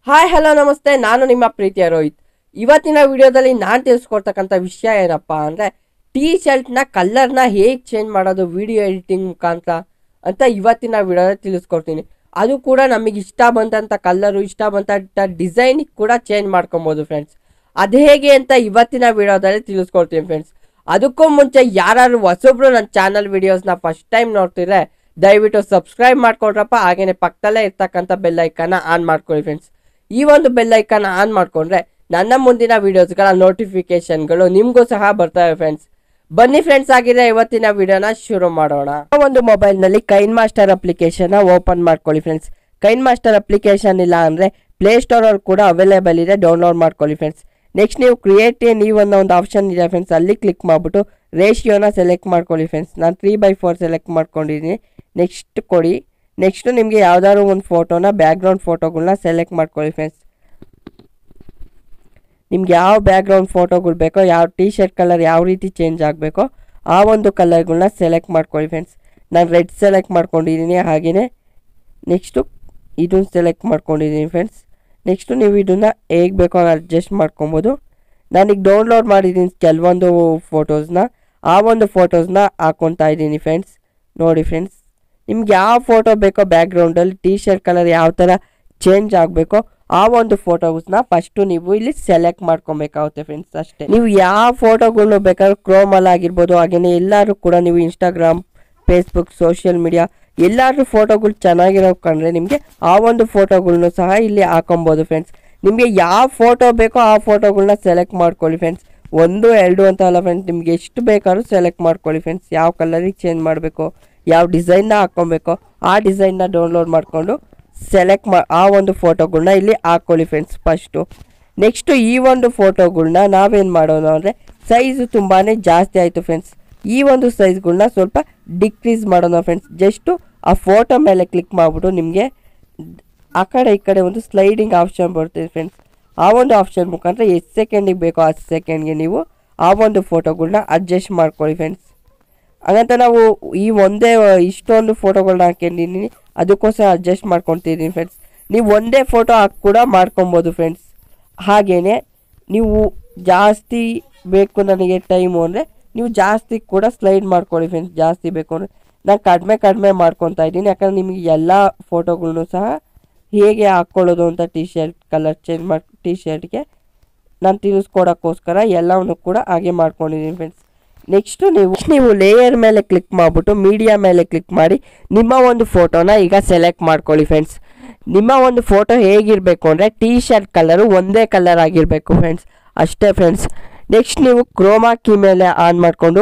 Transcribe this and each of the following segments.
hi hello ನಮಸ್ತೆ ನಾನು ನಿಮ್ಮ ಪ್ರೀತಿಯ ರೋಹಿತ್ ಇವತ್ತಿನ ವಿಡಿಯೋದಲ್ಲಿ ನಾನು ತಿಳಿಸ್ಕೊಡ್ತಕ್ಕಂಥ ವಿಷಯ ಏನಪ್ಪ ಅಂದರೆ ಟೀ ಶರ್ಟ್ನ ಕಲರ್ನ ಹೇಗೆ ಚೇಂಜ್ ಮಾಡೋದು ವಿಡಿಯೋ ಎಡಿಟಿಂಗ್ ಮುಖಾಂತರ ಅಂತ ಇವತ್ತಿನ ವಿಡಿಯೋದಲ್ಲಿ ತಿಳಿಸ್ಕೊಡ್ತೀನಿ ಅದು ಕೂಡ ನಮಗೆ ಇಷ್ಟ ಬಂದಂಥ ಕಲರು ಇಷ್ಟ ಬಂದಂಥ ಡಿಸೈನಿಗೆ ಕೂಡ ಚೇಂಜ್ ಮಾಡ್ಕೊಬೋದು ಫ್ರೆಂಡ್ಸ್ ಅದು ಹೇಗೆ ಅಂತ ಇವತ್ತಿನ ವಿಡಿಯೋದಲ್ಲಿ ತಿಳಿಸ್ಕೊಡ್ತೀನಿ ಫ್ರೆಂಡ್ಸ್ ಅದಕ್ಕೂ ಮುಂಚೆ ಯಾರು ಹೊಸೊಬ್ರು ನನ್ನ ಚಾನಲ್ ವಿಡಿಯೋಸ್ನ ಫಸ್ಟ್ ಟೈಮ್ ನೋಡ್ತಿದ್ರೆ ದಯವಿಟ್ಟು ಸಬ್ಸ್ಕ್ರೈಬ್ ಮಾಡ್ಕೊಡ್ರಪ್ಪ ಹಾಗೇನೆ ಪಕ್ಕದಲ್ಲೇ ಇರ್ತಕ್ಕಂಥ ಬೆಲ್ ಐಕನ್ನ ಆನ್ ಮಾಡ್ಕೊಳ್ಳಿ ಫ್ರೆಂಡ್ಸ್ ಈ ಒಂದು ಬೆಲ್ ಐಕನ್ ಆನ್ ಮಾಡ್ಕೊಂಡ್ರೆ ನನ್ನ ಮುಂದಿನ ವಿಡಿಯೋಸ್ಗಳ ನೋಟಿಫಿಕೇಶನ್ಗಳು ನಿಮಗೂ ಸಹ ಬರ್ತವೆ ಫ್ರೆಂಡ್ಸ್ ಬನ್ನಿ ಫ್ರೆಂಡ್ಸ್ ಆಗಿದೆ ಇವತ್ತಿನ ವಿಡಿಯೋನ ಶುರು ಮಾಡೋಣ ಒಂದು ಮೊಬೈಲ್ನಲ್ಲಿ ಕೈನ್ ಮಾಸ್ಟರ್ ಅಪ್ಲಿಕೇಶನ್ ಓಪನ್ ಮಾಡ್ಕೊಳ್ಳಿ ಫ್ರೆಂಡ್ಸ್ ಕೈನ್ ಮಾಸ್ಟರ್ ಅಪ್ಲಿಕೇಶನ್ ಇಲ್ಲ ಅಂದರೆ ಪ್ಲೇಸ್ಟೋರ್ ಅವ್ರು ಕೂಡ ಅವೈಲೇಬಲ್ ಇದೆ ಡೌನ್ಲೋಡ್ ಮಾಡ್ಕೊಳ್ಳಿ ಫ್ರೆಂಡ್ಸ್ ನೆಕ್ಸ್ಟ್ ನೀವು ಕ್ರಿಯೇಟ್ ನೀವು ಅನ್ನೋ ಒಂದು ಆಪ್ಷನ್ ಇದೆ ಫ್ರೆಂಡ್ಸ್ ಅಲ್ಲಿ ಕ್ಲಿಕ್ ಮಾಡಿಬಿಟ್ಟು ರೇಷಿಯೋನ ಸೆಲೆಕ್ಟ್ ಮಾಡ್ಕೊಳ್ಳಿ ಫ್ರೆಂಡ್ಸ್ ನಾನು ತ್ರೀ ಬೈ ಫೋರ್ ಸೆಲೆಕ್ಟ್ ಮಾಡ್ಕೊಂಡಿದ್ದೀನಿ ನೆಕ್ಸ್ಟ್ ಕೊಡಿ ನೆಕ್ಸ್ಟ್ ನಿಮಗೆ ಯಾವ್ದಾದ್ರು ಒಂದು ಫೋಟೋನ ಬ್ಯಾಕ್ಗ್ರೌಂಡ್ ಫೋಟೋಗಳನ್ನ ಸೆಲೆಕ್ಟ್ ಮಾಡ್ಕೊಳ್ಳಿ ಫ್ರೆಂಡ್ಸ್ ನಿಮ್ಗೆ ಯಾವ ಬ್ಯಾಕ್ಗ್ರೌಂಡ್ ಫೋಟೋಗಳು ಬೇಕೋ ಯಾವ ಟೀ ಶರ್ಟ್ ಕಲರ್ ಯಾವ ರೀತಿ ಚೇಂಜ್ ಆಗಬೇಕೋ ಆ ಒಂದು ಕಲರ್ಗಳನ್ನ ಸೆಲೆಕ್ಟ್ ಮಾಡ್ಕೊಳ್ಳಿ ಫ್ರೆಂಡ್ಸ್ ನಾನು ರೆಡ್ ಸೆಲೆಕ್ಟ್ ಮಾಡ್ಕೊಂಡಿದ್ದೀನಿ ಹಾಗೆಯೇ ನೆಕ್ಸ್ಟು ಇದನ್ನು ಸೆಲೆಕ್ಟ್ ಮಾಡ್ಕೊಂಡಿದ್ದೀನಿ ಫ್ರೆಂಡ್ಸ್ ನೆಕ್ಸ್ಟು ನೀವು ಇದನ್ನು ಹೇಗೆ ಬೇಕೋ ಹಾಗೆ ಅಡ್ಜಸ್ಟ್ ಮಾಡ್ಕೊಬೋದು ನಾನೀಗ ಡೌನ್ಲೋಡ್ ಮಾಡಿದ್ದೀನಿ ಕೆಲವೊಂದು ಫೋಟೋಸ್ನ ಆ ಒಂದು ಫೋಟೋಸ್ನ ಹಾಕ್ಕೊತಾ ಇದ್ದೀನಿ ಫ್ರೆಂಡ್ಸ್ ನೋಡಿ ಫ್ರೆಂಡ್ಸ್ ನಿಮ್ಗೆ ಯಾವ ಫೋಟೋ ಬೇಕೋ ಬ್ಯಾಕ್ಗ್ರೌಂಡಲ್ಲಿ ಟೀ ಶರ್ಟ್ ಕಲರ್ ಯಾವ ಥರ ಚೇಂಜ್ ಆಗಬೇಕೋ ಆ ಒಂದು ಫೋಟೋಸ್ನ ಫಸ್ಟು ನೀವು ಇಲ್ಲಿ ಸೆಲೆಕ್ಟ್ ಮಾಡ್ಕೊಬೇಕಾಗುತ್ತೆ ಫ್ರೆಂಡ್ಸ್ ಅಷ್ಟೇ ನೀವು ಯಾವ ಫೋಟೋಗಳು ಬೇಕಾದ್ರೂ ಕ್ರೋಮಲ್ಲಿ ಆಗಿರ್ಬೋದು ಹಾಗೆಯೇ ಎಲ್ಲರೂ ಕೂಡ ನೀವು ಇನ್ಸ್ಟಾಗ್ರಾಮ್ ಫೇಸ್ಬುಕ್ ಸೋಷಿಯಲ್ ಮೀಡಿಯಾ ಎಲ್ಲಾದ್ರೂ ಫೋಟೋಗಳು ಚೆನ್ನಾಗಿರೋ ಕಂಡ್ರೆ ನಿಮಗೆ ಆ ಒಂದು ಫೋಟೋಗಳ್ನು ಸಹ ಇಲ್ಲಿ ಹಾಕೊಬೋದು ಫ್ರೆಂಡ್ಸ್ ನಿಮಗೆ ಯಾವ ಫೋಟೋ ಬೇಕೋ ಆ ಫೋಟೋಗಳನ್ನ ಸೆಲೆಕ್ಟ್ ಮಾಡ್ಕೊಳ್ಳಿ ಫ್ರೆಂಡ್ಸ್ ಒಂದು ಎರಡು ಅಂತ ಅಲ್ಲ ಫ್ರೆಂಡ್ಸ್ ನಿಮ್ಗೆ ಎಷ್ಟು ಬೇಕಾದ್ರೂ ಸೆಲೆಕ್ಟ್ ಮಾಡ್ಕೊಳ್ಳಿ ಫ್ರೆಂಡ್ಸ್ ಯಾವ ಕಲರಿಗೆ ಚೇಂಜ್ ಮಾಡಬೇಕು ಯಾವ ಡಿಸೈನ್ನ ಹಾಕ್ಕೊಬೇಕು ಆ ಡಿಸೈನ್ನ ಡೌನ್ಲೋಡ್ ಮಾಡಿಕೊಂಡು ಸೆಲೆಕ್ಟ್ ಮಾ ಆ ಒಂದು ಫೋಟೋಗಳ್ನ ಇಲ್ಲಿ ಹಾಕ್ಕೊಳ್ಳಿ ಫ್ರೆಂಡ್ಸ್ ಫಸ್ಟು ನೆಕ್ಸ್ಟು ಈ ಒಂದು ಫೋಟೋಗಳ್ನ ನಾವೇನು ಮಾಡೋಣ ಅಂದರೆ ಸೈಜು ತುಂಬಾ ಜಾಸ್ತಿ ಆಯಿತು ಫ್ರೆಂಡ್ಸ್ ಈ ಒಂದು ಸೈಜ್ಗಳ್ನ ಸ್ವಲ್ಪ ಡಿಕ್ರೀಸ್ ಮಾಡೋಣ ಫ್ರೆಂಡ್ಸ್ ಜಸ್ಟು ಆ ಫೋಟೋ ಮೇಲೆ ಕ್ಲಿಕ್ ಮಾಡಿಬಿಟ್ಟು ನಿಮಗೆ ಆ ಕಡೆ ಈ ಕಡೆ ಒಂದು ಸ್ಲೈಡಿಂಗ್ ಆಪ್ಷನ್ ಬರ್ತದೆ ಫ್ರೆಂಡ್ಸ್ ಆ ಒಂದು ಆಪ್ಷನ್ ಮುಖಾಂತರ ಎಷ್ಟು ಸೆಕೆಂಡಿಗೆ ಬೇಕೋ ಅಷ್ಟು ಸೆಕೆಂಡ್ಗೆ ನೀವು ಆ ಒಂದು ಫೋಟೋಗಳ್ನ ಅಡ್ಜಸ್ಟ್ ಮಾಡ್ಕೊಳ್ಳಿ ಫ್ರೆಂಡ್ಸ್ ಹಾಗಂತ ನಾವು ಈ ಒಂದೇ ಇಷ್ಟೊಂದು ಫೋಟೋಗಳನ್ನ ಹಾಕೊಂಡಿದ್ದೀನಿ ಅದಕ್ಕೋಸ್ಕರ ಅಡ್ಜಸ್ಟ್ ಮಾಡ್ಕೊತಿದ್ದೀನಿ ಫ್ರೆಂಡ್ಸ್ ನೀವು ಒಂದೇ ಫೋಟೋ ಹಾಕಿ ಕೂಡ ಮಾಡ್ಕೊಬೋದು ಫ್ರೆಂಡ್ಸ್ ಹಾಗೆಯೇ ನೀವು ಜಾಸ್ತಿ ಬೇಕು ನನಗೆ ಟೈಮು ಅಂದರೆ ನೀವು ಜಾಸ್ತಿ ಕೂಡ ಸ್ಲೈಡ್ ಮಾಡ್ಕೊಳ್ಳಿ ಫ್ರೆಂಡ್ಸ್ ಜಾಸ್ತಿ ಬೇಕು ಅಂದರೆ ನಾನು ಕಡಿಮೆ ಕಡಿಮೆ ಮಾಡ್ಕೊತಾ ಇದ್ದೀನಿ ಯಾಕಂದ್ರೆ ನಿಮಗೆ ಎಲ್ಲ ಫೋಟೋಗಳ್ನು ಸಹ ಹೇಗೆ ಹಾಕ್ಕೊಳ್ಳೋದು ಅಂತ ಟಿ ಶರ್ಟ್ ಕಲರ್ ಚೇಂಜ್ ಮಾಡಿ ಟಿ ಶರ್ಟ್ಗೆ ನಾನು ತಿಳಿಸ್ಕೊಡೋಕ್ಕೋಸ್ಕರ ಎಲ್ಲವನ್ನು ಕೂಡ ಹಾಗೆ ಮಾಡ್ಕೊಂಡಿದ್ದೀನಿ ಫ್ರೆಂಡ್ಸ್ ನೆಕ್ಸ್ಟು ನೀವು ನೀವು ಲೇಯರ್ ಮೇಲೆ ಕ್ಲಿಕ್ ಮಾಡಿಬಿಟ್ಟು ಮೀಡಿಯಾ ಮೇಲೆ ಕ್ಲಿಕ್ ಮಾಡಿ ನಿಮ್ಮ ಒಂದು ಫೋಟೋನ ಈಗ ಸೆಲೆಕ್ಟ್ ಮಾಡ್ಕೊಳ್ಳಿ ಫ್ರೆಂಡ್ಸ್ ನಿಮ್ಮ ಒಂದು ಫೋಟೋ ಹೇಗಿರಬೇಕು ಅಂದರೆ ಟೀ ಶರ್ಟ್ ಕಲರು ಒಂದೇ ಕಲರ್ ಆಗಿರಬೇಕು ಫ್ರೆಂಡ್ಸ್ ಅಷ್ಟೇ ಫ್ರೆಂಡ್ಸ್ ನೆಕ್ಸ್ಟ್ ನೀವು ಕ್ರೋಮಾ ಕೀ ಮೇಲೆ ಆನ್ ಮಾಡಿಕೊಂಡು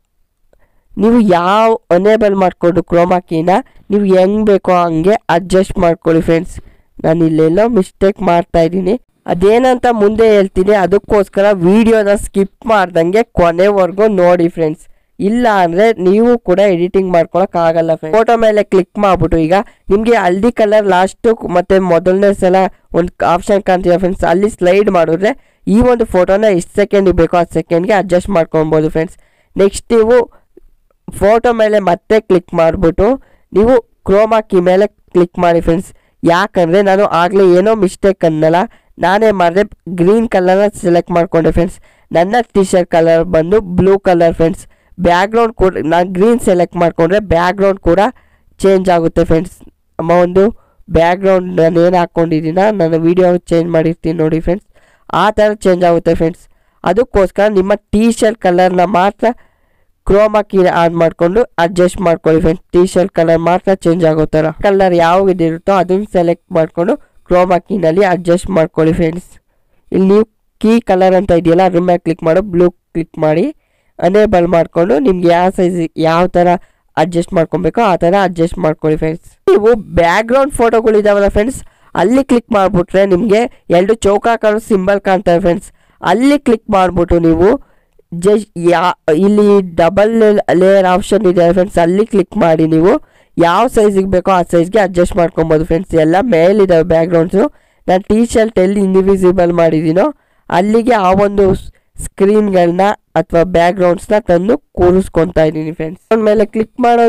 ನೀವು ಯಾವ ಅನೇಬಲ್ ಮಾಡಿಕೊಂಡು ಕ್ರೋಮಾ ಕೀನ ನೀವು ಹೆಂಗೆ ಬೇಕೋ ಹಂಗೆ ಅಡ್ಜಸ್ಟ್ ಮಾಡ್ಕೊಳ್ಳಿ ಫ್ರೆಂಡ್ಸ್ ನಾನು ಇಲ್ಲೆಲ್ಲೋ ಮಿಸ್ಟೇಕ್ ಮಾಡ್ತಾ ಇದ್ದೀನಿ ಅದೇನಂತ ಮುಂದೆ ಹೇಳ್ತೀನಿ ಅದಕ್ಕೋಸ್ಕರ ವಿಡಿಯೋನ ಸ್ಕಿಪ್ ಮಾಡ್ದಂಗೆ ಕೊನೆವರೆಗೂ ನೋಡಿ ಫ್ರೆಂಡ್ಸ್ ಇಲ್ಲ ಅಂದರೆ ನೀವು ಕೂಡ ಎಡಿಟಿಂಗ್ ಮಾಡ್ಕೊಳಕ್ಕಾಗಲ್ಲ ಫ್ರೆಂಡ್ಸ್ ಫೋಟೋ ಮೇಲೆ ಕ್ಲಿಕ್ ಮಾಡ್ಬಿಟ್ಟು ಈಗ ನಿಮಗೆ ಹಲ್ದಿ ಕಲರ್ ಲಾಸ್ಟು ಮತ್ತು ಮೊದಲನೇ ಸಲ ಒಂದು ಆಪ್ಷನ್ ಕಾಣ್ತೀವಿ ಫ್ರೆಂಡ್ಸ್ ಅಲ್ಲಿ ಸ್ಲೈಡ್ ಮಾಡಿದ್ರೆ ಈ ಒಂದು ಫೋಟೋನ ಎಷ್ಟು ಸೆಕೆಂಡಿಗೆ ಬೇಕೋ ಆ ಸೆಕೆಂಡ್ಗೆ ಅಡ್ಜಸ್ಟ್ ಮಾಡ್ಕೊಬೋದು ಫ್ರೆಂಡ್ಸ್ ನೆಕ್ಸ್ಟ್ ನೀವು ಫೋಟೋ ಮೇಲೆ ಮತ್ತೆ ಕ್ಲಿಕ್ ಮಾಡಿಬಿಟ್ಟು ನೀವು ಕ್ರೋಮಾ ಕೀ ಮೇಲೆ ಕ್ಲಿಕ್ ಮಾಡಿ ಫ್ರೆಂಡ್ಸ್ ಯಾಕಂದರೆ ನಾನು ಆಗಲೇ ಏನೋ ಮಿಸ್ಟೇಕ್ ಅನ್ನಲ್ಲ ನಾನೇ ಮಾಡಿದೆ ಗ್ರೀನ್ ಕಲರ್ನ ಸೆಲೆಕ್ಟ್ ಮಾಡಿಕೊಂಡೆ ಫ್ರೆಂಡ್ಸ್ ನನ್ನ ಟಿ ಶರ್ಟ್ ಕಲರ್ ಬಂದು ಬ್ಲೂ ಕಲರ್ ಫ್ರೆಂಡ್ಸ್ ಬ್ಯಾಕ್ಗ್ರೌಂಡ್ ಕೂಡ ನಾನು ಗ್ರೀನ್ ಸೆಲೆಕ್ಟ್ ಮಾಡಿಕೊಂಡ್ರೆ ಬ್ಯಾಕ್ಗ್ರೌಂಡ್ ಕೂಡ ಚೇಂಜ್ ಆಗುತ್ತೆ ಫ್ರೆಂಡ್ಸ್ ಅಮ್ಮ ಒಂದು ಬ್ಯಾಕ್ಗ್ರೌಂಡ್ ನಾನು ಏನು ಹಾಕ್ಕೊಂಡಿದ್ದೀನ ನಾನು ವೀಡಿಯೋ ಚೇಂಜ್ ಮಾಡಿರ್ತೀನಿ ನೋಡಿ ಫ್ರೆಂಡ್ಸ್ ಆ ಥರ ಚೇಂಜ್ ಆಗುತ್ತೆ ಫ್ರೆಂಡ್ಸ್ ಅದಕ್ಕೋಸ್ಕರ ನಿಮ್ಮ ಟೀ ಶರ್ಟ್ ಕಲರ್ನ ಮಾತ್ರ ಕ್ರೋಮಾ ಕೀ ಆನ್ ಮಾಡಿಕೊಂಡು ಅಡ್ಜಸ್ಟ್ ಮಾಡ್ಕೊಳ್ಳಿ ಫ್ರೆಂಡ್ಸ್ ಟೀ ಶರ್ಟ್ ಕಲರ್ ಮಾತ್ರ ಚೇಂಜ್ ಆಗೋ ಥರ ಕಲರ್ ಯಾವ್ದಿರುತ್ತೋ ಅದನ್ನು ಸೆಲೆಕ್ಟ್ ಮಾಡಿಕೊಂಡು ಕ್ರೋಮಾ ಕೀನಲ್ಲಿ ಅಡ್ಜಸ್ಟ್ ಮಾಡ್ಕೊಳ್ಳಿ ಫ್ರೆಂಡ್ಸ್ ಇಲ್ಲಿ ನೀವು ಕೀ ಕಲರ್ ಅಂತ ಇದೆಯಲ್ಲ ಅದ್ರ ಮೇಲೆ ಕ್ಲಿಕ್ ಮಾಡು ಬ್ಲೂ ಕ್ಲಿಕ್ ಮಾಡಿ ಅನೇಬಲ್ ಮಾಡಿಕೊಂಡು ನಿಮ್ಗೆ ಯಾವ ಸೈಜ್ ಯಾವ ಥರ ಅಡ್ಜಸ್ಟ್ ಮಾಡ್ಕೊಬೇಕೋ ಆ ಥರ ಅಡ್ಜಸ್ಟ್ ಮಾಡ್ಕೊಳ್ಳಿ ಫ್ರೆಂಡ್ಸ್ ನೀವು ಬ್ಯಾಕ್ಗ್ರೌಂಡ್ ಫೋಟೋಗಳಿದಾವಲ್ಲ ಫ್ರೆಂಡ್ಸ್ ಅಲ್ಲಿ ಕ್ಲಿಕ್ ಮಾಡಿಬಿಟ್ರೆ ನಿಮಗೆ ಎರಡು ಚೌಕಾಕಾರ ಸಿಂಬಲ್ ಕಾಣ್ತವೆ ಫ್ರೆಂಡ್ಸ್ ಅಲ್ಲಿ ಕ್ಲಿಕ್ ಮಾಡಿಬಿಟ್ಟು ನೀವು ಜಸ್ಟ್ ಯಾ ಇಲ್ಲಿ ಡಬಲ್ ಲೇಯರ್ ಆಪ್ಷನ್ ಇದೆ ಫ್ರೆಂಡ್ಸ್ ಅಲ್ಲಿ ಕ್ಲಿಕ್ ಮಾಡಿ ನೀವು ಯಾವ ಸೈಜಿಗೆ ಬೇಕೋ ಆ ಸೈಜ್ಗೆ ಅಡ್ಜಸ್ಟ್ ಮಾಡ್ಕೊಬೋದು ಫ್ರೆಂಡ್ಸ್ ಎಲ್ಲ ಮೇಲಿದ್ದಾವೆ ಬ್ಯಾಕ್ಗ್ರೌಂಡ್ಸು ನಾನು ಟೀ ಶರ್ಟ್ ಎಲ್ಲಿ ಇನ್ವಿಸಿಬಲ್ ಮಾಡಿದ್ದೀನೋ ಅಲ್ಲಿಗೆ ಆ ಒಂದು ಸ್ಕ್ರೀನ್ಗಳನ್ನ ಅಥವಾ ಬ್ಯಾಕ್ಗ್ರೌಂಡ್ಸ್ನ ತಂದು ಕೂರಿಸ್ಕೊತಾ ಇದ್ದೀನಿ ಫ್ರೆಂಡ್ಸ್ ಮೇಲೆ ಕ್ಲಿಕ್ ಮಾಡೋದು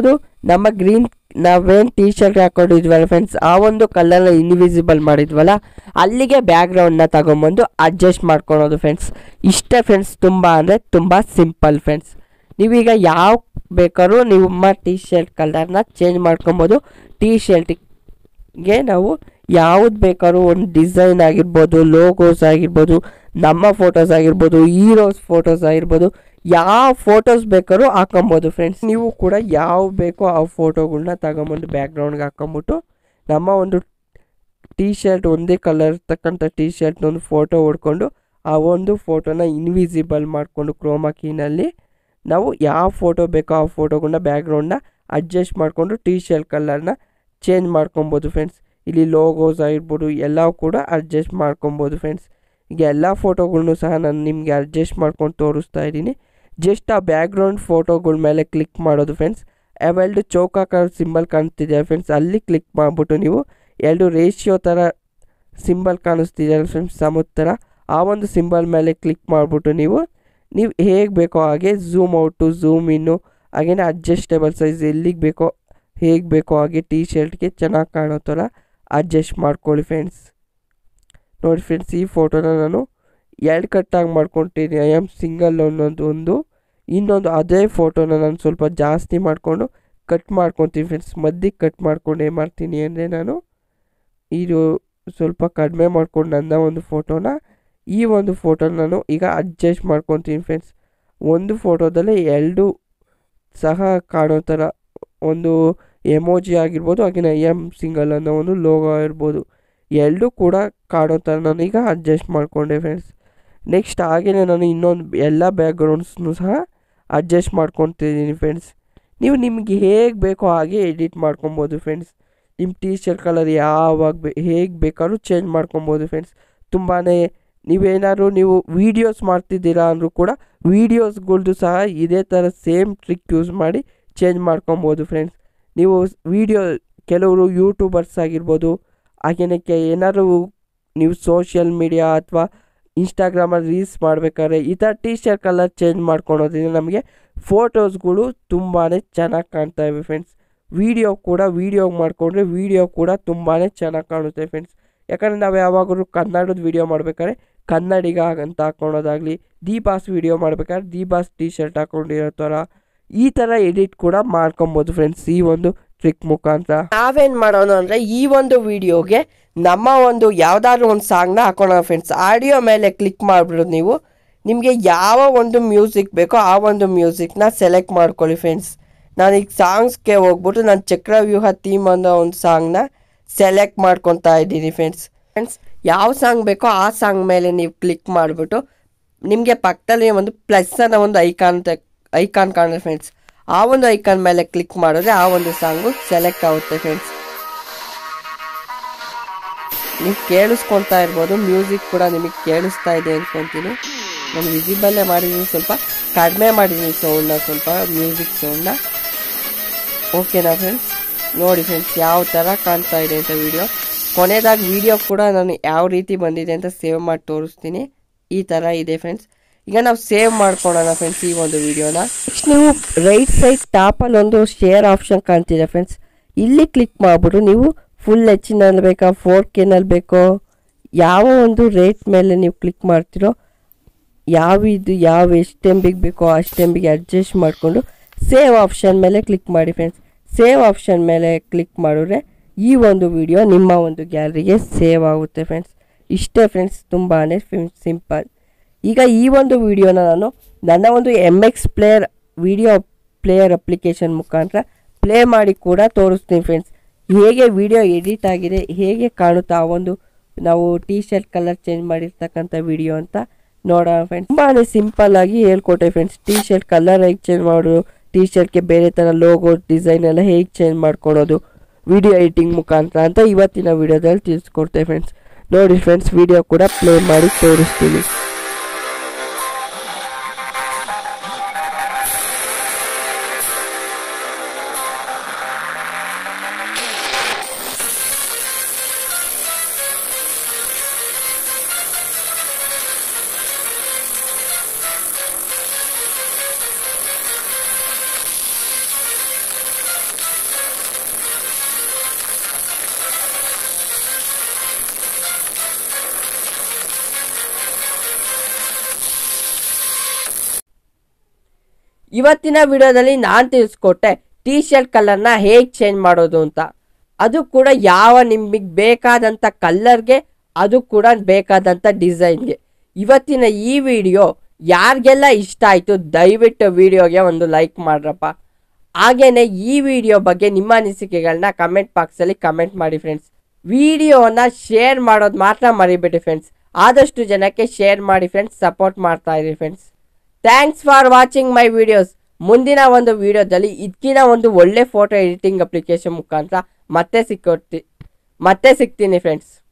ನಮ್ಮ ಗ್ರೀನ್ ನಾವೇನು ಟೀ ಶರ್ಟ್ ಹಾಕೊಂಡಿದ್ವಲ್ಲ ಫ್ರೆಂಡ್ಸ್ ಆ ಒಂದು ಕಲರ್ನ ಇನ್ವಿಸಿಬಲ್ ಮಾಡಿದ್ವಲ್ಲ ಅಲ್ಲಿಗೆ ಬ್ಯಾಕ್ಗ್ರೌಂಡ್ನ ತಗೊಂಬಂದು ಅಡ್ಜಸ್ಟ್ ಮಾಡ್ಕೊಳೋದು ಫ್ರೆಂಡ್ಸ್ ಇಷ್ಟೇ ಫ್ರೆಂಡ್ಸ್ ತುಂಬ ಅಂದರೆ ತುಂಬ ಸಿಂಪಲ್ ಫ್ರೆಂಡ್ಸ್ ನೀವೀಗ ಯಾವ ಬೇಕಾದ್ರೂ ನಿಮ್ಮ ಟೀ ಶರ್ಟ್ ಕಲರ್ನ ಚೇಂಜ್ ಮಾಡ್ಕೊಬೋದು ಟೀ ಶರ್ಟಿಗೆ ನಾವು ಯಾವ್ದು ಬೇಕಾದ್ರೂ ಒಂದು ಡಿಸೈನ್ ಆಗಿರ್ಬೋದು ಲೋಗೋಸ್ ಆಗಿರ್ಬೋದು ನಮ್ಮ ಫೋಟೋಸ್ ಆಗಿರ್ಬೋದು ಹೀರೋಸ್ ಫೋಟೋಸ್ ಆಗಿರ್ಬೋದು ಯಾವ ಫೋಟೋಸ್ ಬೇಕಾದ್ರೂ ಹಾಕೊಬೋದು ಫ್ರೆಂಡ್ಸ್ ನೀವು ಕೂಡ ಯಾವ ಬೇಕೋ ಆ ಫೋಟೋಗಳ್ನ ತಗೊಂಬಂದು ಬ್ಯಾಕ್ಗ್ರೌಂಡ್ಗೆ ಹಾಕೊಂಬಿಟ್ಟು ನಮ್ಮ ಒಂದು ಟೀ ಶರ್ಟ್ ಒಂದೇ ಕಲರ್ ಇರ್ತಕ್ಕಂಥ ಟೀ ಶರ್ಟ್ನ ಒಂದು ಫೋಟೋ ಹೊಡ್ಕೊಂಡು ಆ ಒಂದು ಫೋಟೋನ ಇನ್ವಿಸಿಬಲ್ ಮಾಡಿಕೊಂಡು ಕ್ರೋಮಾ ಕೀನಲ್ಲಿ ನಾವು ಯಾವ ಫೋಟೋ ಬೇಕೋ ಆ ಫೋಟೋಗಳನ್ನ ಬ್ಯಾಕ್ಗ್ರೌಂಡ್ನ ಅಡ್ಜಸ್ಟ್ ಮಾಡಿಕೊಂಡು ಟೀ ಶರ್ಟ್ ಕಲರ್ನ ಚೇಂಜ್ ಮಾಡ್ಕೊಬೋದು ಫ್ರೆಂಡ್ಸ್ ಇಲ್ಲಿ ಲೋಗೋಸ್ ಆಗಿರ್ಬೋದು ಎಲ್ಲ ಕೂಡ ಅಡ್ಜಸ್ಟ್ ಮಾಡ್ಕೊಬೋದು ಫ್ರೆಂಡ್ಸ್ ಈಗ ಎಲ್ಲ ಫೋಟೋಗಳ್ನು ಸಹ ನಾನು ನಿಮಗೆ ಅಡ್ಜಸ್ಟ್ ಮಾಡ್ಕೊಂಡು ತೋರಿಸ್ತಾ ಇದ್ದೀನಿ ಜಸ್ಟ್ ಆ ಬ್ಯಾಕ್ಗ್ರೌಂಡ್ ಫೋಟೋಗಳ ಮೇಲೆ ಕ್ಲಿಕ್ ಮಾಡೋದು ಫ್ರೆಂಡ್ಸ್ ಅವೆರಡು ಚೌಕಾಕಾರ ಸಿಂಬಲ್ ಕಾಣ್ತಿದೆ ಫ್ರೆಂಡ್ಸ್ ಅಲ್ಲಿ ಕ್ಲಿಕ್ ಮಾಡಿಬಿಟ್ಟು ನೀವು ಎರಡು ರೇಷಿಯೋ ಥರ ಸಿಂಬಲ್ ಕಾಣಿಸ್ತಿದೆಯಲ್ಲ ಫ್ರೆಂಡ್ಸ್ ಸಮದ ಥರ ಆ ಒಂದು ಸಿಂಬಲ್ ಮೇಲೆ ಕ್ಲಿಕ್ ಮಾಡಿಬಿಟ್ಟು ನೀವು ನೀವು ಹೇಗೆ ಬೇಕೋ ಹಾಗೆ ಝೂಮ್ ಔಟು ಝೂಮ್ ಇನ್ನು ಹಾಗೇನೆ ಅಡ್ಜಸ್ಟೇಬಲ್ ಸೈಜ್ ಎಲ್ಲಿಗೆ ಬೇಕೋ ಹೇಗೆ ಬೇಕೋ ಹಾಗೆ ಟೀ ಶರ್ಟ್ಗೆ ಚೆನ್ನಾಗಿ ಕಾಣೋ ಥರ ಅಡ್ಜಸ್ಟ್ ಮಾಡ್ಕೊಳ್ಳಿ ಫ್ರೆಂಡ್ಸ್ ನೋಡಿ ಫ್ರೆಂಡ್ಸ್ ಈ ಫೋಟೋನ ನಾನು ಎರಡು ಕಟ್ಟಾಗಿ ಮಾಡ್ಕೊತೀನಿ ಐ ಆಮ್ ಸಿಂಗಲ್ ಒಂದೊಂದು ಒಂದು ಇನ್ನೊಂದು ಅದೇ ಫೋಟೋನ ನಾನು ಸ್ವಲ್ಪ ಜಾಸ್ತಿ ಮಾಡಿಕೊಂಡು ಕಟ್ ಮಾಡ್ಕೊತೀನಿ ಫ್ರೆಂಡ್ಸ್ ಮಧ್ಯಕ್ಕೆ ಕಟ್ ಮಾಡ್ಕೊಂಡು ಏನು ಮಾಡ್ತೀನಿ ಅಂದರೆ ನಾನು ಇದು ಸ್ವಲ್ಪ ಕಡಿಮೆ ಮಾಡ್ಕೊಂಡು ನನ್ನ ಒಂದು ಫೋಟೋನ ಈ ಒಂದು ಫೋಟೋನ ನಾನು ಈಗ ಅಡ್ಜಸ್ಟ್ ಮಾಡ್ಕೊತೀನಿ ಫ್ರೆಂಡ್ಸ್ ಒಂದು ಫೋಟೋದಲ್ಲಿ ಎರಡು ಸಹ ಕಾಣೋ ಥರ ಒಂದು ಎಮೋಜಿ ಆಗಿರ್ಬೋದು ಹಾಗೆಯೇ ಐ ಎಮ್ ಸಿಂಗಲ್ ಅನ್ನೋ ಒಂದು ಲೋಗೋ ಇರ್ಬೋದು ಎರಡೂ ಕೂಡ ಕಾಣೋ ಥರ ನಾನು ಈಗ ಅಡ್ಜಸ್ಟ್ ಮಾಡಿಕೊಂಡೆ ಫ್ರೆಂಡ್ಸ್ ನೆಕ್ಸ್ಟ್ ಹಾಗೆಯೇ ನಾನು ಇನ್ನೊಂದು ಎಲ್ಲ ಬ್ಯಾಕ್ಗ್ರೌಂಡ್ಸ್ನು ಸಹ ಅಡ್ಜಸ್ಟ್ ಮಾಡ್ಕೊತಿದ್ದೀನಿ ಫ್ರೆಂಡ್ಸ್ ನೀವು ನಿಮಗೆ ಹೇಗೆ ಬೇಕೋ ಹಾಗೆ ಎಡಿಟ್ ಮಾಡ್ಕೊಬೋದು ಫ್ರೆಂಡ್ಸ್ ನಿಮ್ಮ ಟೀ ಶರ್ಟ್ ಕಲರ್ ಯಾವಾಗ ಬೇ ಹೇಗೆ ಬೇಕಾದ್ರೂ ಚೇಂಜ್ ಮಾಡ್ಕೊಬೋದು ಫ್ರೆಂಡ್ಸ್ ತುಂಬಾ ನೀವೇನಾದ್ರು ನೀವು ವೀಡಿಯೋಸ್ ಮಾಡ್ತಿದ್ದೀರಾ ಅಂದರೂ ಕೂಡ ವೀಡಿಯೋಸ್ಗಳ್ದು ಸಹ ಇದೇ ಥರ ಸೇಮ್ ಟ್ರಿಕ್ ಯೂಸ್ ಮಾಡಿ ಚೇಂಜ್ ಮಾಡ್ಕೊಬೋದು ಫ್ರೆಂಡ್ಸ್ ನೀವು ವೀಡಿಯೋ ಕೆಲವರು ಯೂಟ್ಯೂಬರ್ಸ್ ಆಗಿರ್ಬೋದು ಹಾಗೆಯೇ ಕೆ ಏನಾದ್ರು ನೀವು ಸೋಷಿಯಲ್ ಮೀಡಿಯಾ ಅಥವಾ ಇನ್ಸ್ಟಾಗ್ರಾಮಲ್ಲಿ ರೀಲ್ಸ್ ಮಾಡಬೇಕಾದ್ರೆ ಈ ಥರ ಟೀ ಶರ್ಟ್ ಕಲರ್ ಚೇಂಜ್ ಮಾಡ್ಕೊಳೋದ್ರಿಂದ ನಮಗೆ ಫೋಟೋಸ್ಗಳು ತುಂಬಾ ಚೆನ್ನಾಗಿ ಕಾಣ್ತಾ ಇವೆ ಫ್ರೆಂಡ್ಸ್ ವೀಡಿಯೋ ಕೂಡ ವೀಡಿಯೋ ಮಾಡಿಕೊಂಡ್ರೆ ವೀಡಿಯೋ ಕೂಡ ತುಂಬಾ ಚೆನ್ನಾಗಿ ಕಾಣುತ್ತೆ ಫ್ರೆಂಡ್ಸ್ ಯಾಕಂದರೆ ನಾವು ಯಾವಾಗಲೂ ಕನ್ನಡದ ವೀಡಿಯೋ ಮಾಡಬೇಕಾದ್ರೆ ಕನ್ನಡಿಗ ಅಂತ ಹಾಕ್ಕೊಳೋದಾಗಲಿ ದಿ ಬಾಸ್ ವೀಡಿಯೋ ಮಾಡ್ಬೇಕಾದ್ರೆ ದಿ ಬಾಸ್ ಟೀ ಶರ್ಟ್ ಹಾಕ್ಕೊಂಡಿರೋ ಥರ ಈ ಥರ ಎಡಿಟ್ ಕೂಡ ಮಾಡ್ಕೊಬೋದು ಫ್ರೆಂಡ್ಸ್ ಈ ಒಂದು ಟ್ರಿಕ್ ಮುಖಾಂತರ ನಾವೇನು ಮಾಡೋಣ ಅಂದರೆ ಈ ಒಂದು ವಿಡಿಯೋಗೆ ನಮ್ಮ ಒಂದು ಯಾವುದಾದ್ರೂ ಒಂದು ಸಾಂಗ್ನ ಹಾಕೋಣ ಫ್ರೆಂಡ್ಸ್ ಆಡಿಯೋ ಮೇಲೆ ಕ್ಲಿಕ್ ಮಾಡಿಬಿಡೋದು ನೀವು ನಿಮಗೆ ಯಾವ ಒಂದು ಮ್ಯೂಸಿಕ್ ಬೇಕೋ ಆ ಒಂದು ಮ್ಯೂಸಿಕ್ನ ಸೆಲೆಕ್ಟ್ ಮಾಡ್ಕೊಳ್ಳಿ ಫ್ರೆಂಡ್ಸ್ ನಾನೀಗ ಸಾಂಗ್ಸ್ಗೆ ಹೋಗ್ಬಿಟ್ಟು ನಾನು ಚಕ್ರವ್ಯೂಹ ಥೀಮ್ ಅನ್ನೋ ಒಂದು ಸಾಂಗ್ನ ಸೆಲೆಕ್ಟ್ ಮಾಡ್ಕೊತಾ ಇದ್ದೀನಿ ಫ್ರೆಂಡ್ಸ್ ಫ್ರೆಂಡ್ಸ್ ಯಾವ ಸಾಂಗ್ ಬೇಕೋ ಆ ಸಾಂಗ್ ಮೇಲೆ ನೀವು ಕ್ಲಿಕ್ ಮಾಡಿಬಿಟ್ಟು ನಿಮಗೆ ಪಕ್ಕದಲ್ಲಿ ಒಂದು ಪ್ಲಸ್ ಅನ್ನೋ ಒಂದು ಐಕಾನ್ ಐಕಾನ್ ಕಾಣುತ್ತೆ ಫ್ರೆಂಡ್ಸ್ ಆ ಒಂದು ಐಕಾನ್ ಮೇಲೆ ಕ್ಲಿಕ್ ಮಾಡಿದ್ರೆ ಆ ಒಂದು ಸಾಂಗು ಸೆಲೆಕ್ಟ್ ಆಗುತ್ತೆ ಫ್ರೆಂಡ್ಸ್ ನೀವು ಕೇಳಿಸ್ಕೊಳ್ತಾ ಇರ್ಬೋದು ಮ್ಯೂಸಿಕ್ ಕೂಡ ನಿಮಗೆ ಕೇಳಿಸ್ತಾ ಇದೆ ಅನ್ಕೊಂತೀನಿ ನಾನು ವಿಸಿಬಲ್ಲೇ ಮಾಡಿದ್ದೀನಿ ಸ್ವಲ್ಪ ಕಡಿಮೆ ಮಾಡಿದ್ದೀನಿ ಸೌಂಡ್ನ ಸ್ವಲ್ಪ ಮ್ಯೂಸಿಕ್ ಸೌಂಡ್ನ ಓಕೆನಾ ಫ್ರೆಂಡ್ಸ್ ನೋಡಿ ಫ್ರೆಂಡ್ಸ್ ಯಾವ ಥರ ಕಾಣ್ತಾ ಇದೆ ಅಂತ ವಿಡಿಯೋ ಕೊನೆಯದಾಗಿ ವಿಡಿಯೋ ಕೂಡ ನಾನು ಯಾವ ರೀತಿ ಬಂದಿದೆ ಅಂತ ಸೇವ್ ಮಾಡಿ ತೋರಿಸ್ತೀನಿ ಈ ಥರ ಇದೆ ಫ್ರೆಂಡ್ಸ್ ಈಗ ನಾವು ಸೇವ್ ಮಾಡ್ಕೊಳ್ಳೋಣ ಫ್ರೆಂಡ್ಸ್ ಈ ಒಂದು ವಿಡಿಯೋನ ನೆಕ್ಸ್ಟ್ ನೀವು ರೈಟ್ ಸೈಡ್ ಟಾಪಲ್ಲಿ ಒಂದು ಶೇರ್ ಆಪ್ಷನ್ ಕಾಣ್ತಿದೆ ಫ್ರೆಂಡ್ಸ್ ಇಲ್ಲಿ ಕ್ಲಿಕ್ ಮಾಡಿಬಿಟ್ಟು ನೀವು ಫುಲ್ ಎಚ್ ನಲ್ಲಿ ಬೇಕಾ ಫೋರ್ ಕೆನಲ್ಲಿ ಬೇಕೋ ಯಾವ ಒಂದು ರೇಟ್ ಮೇಲೆ ನೀವು ಕ್ಲಿಕ್ ಮಾಡ್ತಿರೋ ಯಾವ ಇದು ಯಾವ ಎಷ್ಟು ಎಮ್ ಬಿಗೆ ಬೇಕೋ ಅಷ್ಟು ಎಮ್ ಬಿಗೆ ಅಡ್ಜಸ್ಟ್ ಮಾಡಿಕೊಂಡು ಸೇವ್ ಆಪ್ಷನ್ ಮೇಲೆ ಕ್ಲಿಕ್ ಮಾಡಿ ಫ್ರೆಂಡ್ಸ್ ಸೇವ್ ಆಪ್ಷನ್ ಮೇಲೆ ಕ್ಲಿಕ್ ಮಾಡಿದ್ರೆ ಈ ಒಂದು ವಿಡಿಯೋ ನಿಮ್ಮ ಒಂದು ಗ್ಯಾಲರಿಗೆ ಸೇವ್ ಆಗುತ್ತೆ ಫ್ರೆಂಡ್ಸ್ ಇಷ್ಟೇ ಫ್ರೆಂಡ್ಸ್ ತುಂಬಾ ಸಿಂಪಲ್ ಈಗ ಈ ಒಂದು ವಿಡಿಯೋನ ನಾನು ನನ್ನ ಒಂದು M X player video player application ಮುಖಾಂತರ ಪ್ಲೇ ಮಾಡಿ ಕೂಡ ತೋರಿಸ್ತೀನಿ ಫ್ರೆಂಡ್ಸ್ ಹೇಗೆ ವಿಡಿಯೋ ಎಡಿಟ್ ಆಗಿದೆ ಹೇಗೆ ಕಾಣುತ್ತಾ ಆ ಒಂದು ನಾವು ಟೀ ಶರ್ಟ್ ಕಲರ್ ಚೇಂಜ್ ಮಾಡಿರ್ತಕ್ಕಂಥ ವಿಡಿಯೋ ಅಂತ ನೋಡೋಣ ಫ್ರೆಂಡ್ಸ್ ತುಂಬಾ ಸಿಂಪಲ್ ಆಗಿ ಹೇಳ್ಕೊಟ್ಟೆ ಫ್ರೆಂಡ್ಸ್ ಟೀ ಶರ್ಟ್ ಕಲರ್ ಹೇಗೆ ಚೇಂಜ್ ಮಾಡೋದು ಟೀ ಶರ್ಟ್ಗೆ ಬೇರೆ ಥರ ಲೋಗೋ ಡಿಸೈನ್ ಎಲ್ಲ ಹೇಗೆ ಚೇಂಜ್ ಮಾಡ್ಕೊಳೋದು ವಿಡಿಯೋ ಎಡಿಟಿಂಗ್ ಮುಖಾಂತರ ಅಂತ ಇವತ್ತಿನ ವಿಡಿಯೋದಲ್ಲಿ ತಿಳಿಸ್ಕೊಡ್ತೆ ಫ್ರೆಂಡ್ಸ್ ನೋಡಿ ಫ್ರೆಂಡ್ಸ್ ವಿಡಿಯೋ ಕೂಡ ಪ್ಲೇ ಮಾಡಿ ತೋರಿಸ್ತೀನಿ ಇವತ್ತಿನ ವಿಡಿಯೋದಲ್ಲಿ ನಾನು ತಿಳಿಸ್ಕೊಟ್ಟೆ ಟೀ ಶರ್ಟ್ ಕಲರ್ನ ಹೇಗೆ ಚೇಂಜ್ ಮಾಡೋದು ಅಂತ ಅದು ಕೂಡ ಯಾವ ನಿಮಗೆ ಬೇಕಾದಂಥ ಕಲ್ಲರ್ಗೆ ಅದು ಕೂಡ ಬೇಕಾದಂಥ ಡಿಸೈನ್ಗೆ ಇವತ್ತಿನ ಈ ವಿಡಿಯೋ ಯಾರಿಗೆಲ್ಲ ಇಷ್ಟ ಆಯಿತು ದಯವಿಟ್ಟು ವಿಡಿಯೋಗೆ ಒಂದು ಲೈಕ್ ಮಾಡ್ರಪ್ಪ ಹಾಗೇನೆ ಈ ವಿಡಿಯೋ ಬಗ್ಗೆ ನಿಮ್ಮ ಅನಿಸಿಕೆಗಳನ್ನ ಕಮೆಂಟ್ ಬಾಕ್ಸಲ್ಲಿ ಕಮೆಂಟ್ ಮಾಡಿ ಫ್ರೆಂಡ್ಸ್ ವಿಡಿಯೋನ ಶೇರ್ ಮಾಡೋದು ಮಾತ್ರ ಮರಿಬೇಡಿ ಫ್ರೆಂಡ್ಸ್ ಆದಷ್ಟು ಜನಕ್ಕೆ ಶೇರ್ ಮಾಡಿ ಫ್ರೆಂಡ್ಸ್ ಸಪೋರ್ಟ್ ಮಾಡ್ತಾ ಇರಿ friends thanks for watching my videos ಮುಂದಿನ ಒಂದು ವಿಡಿಯೋದಲ್ಲಿ ಇದಕ್ಕಿನ ಒಂದು ಒಳ್ಳೆ ಫೋಟೋ ಎಡಿಟಿಂಗ್ ಅಪ್ಲಿಕೇಶನ್ ಮುಖಾಂತರ ಮತ್ತೆ ಸಿಕ್ಕೊಡ್ತಿ ಮತ್ತೆ ಸಿಗ್ತೀನಿ ಫ್ರೆಂಡ್ಸ್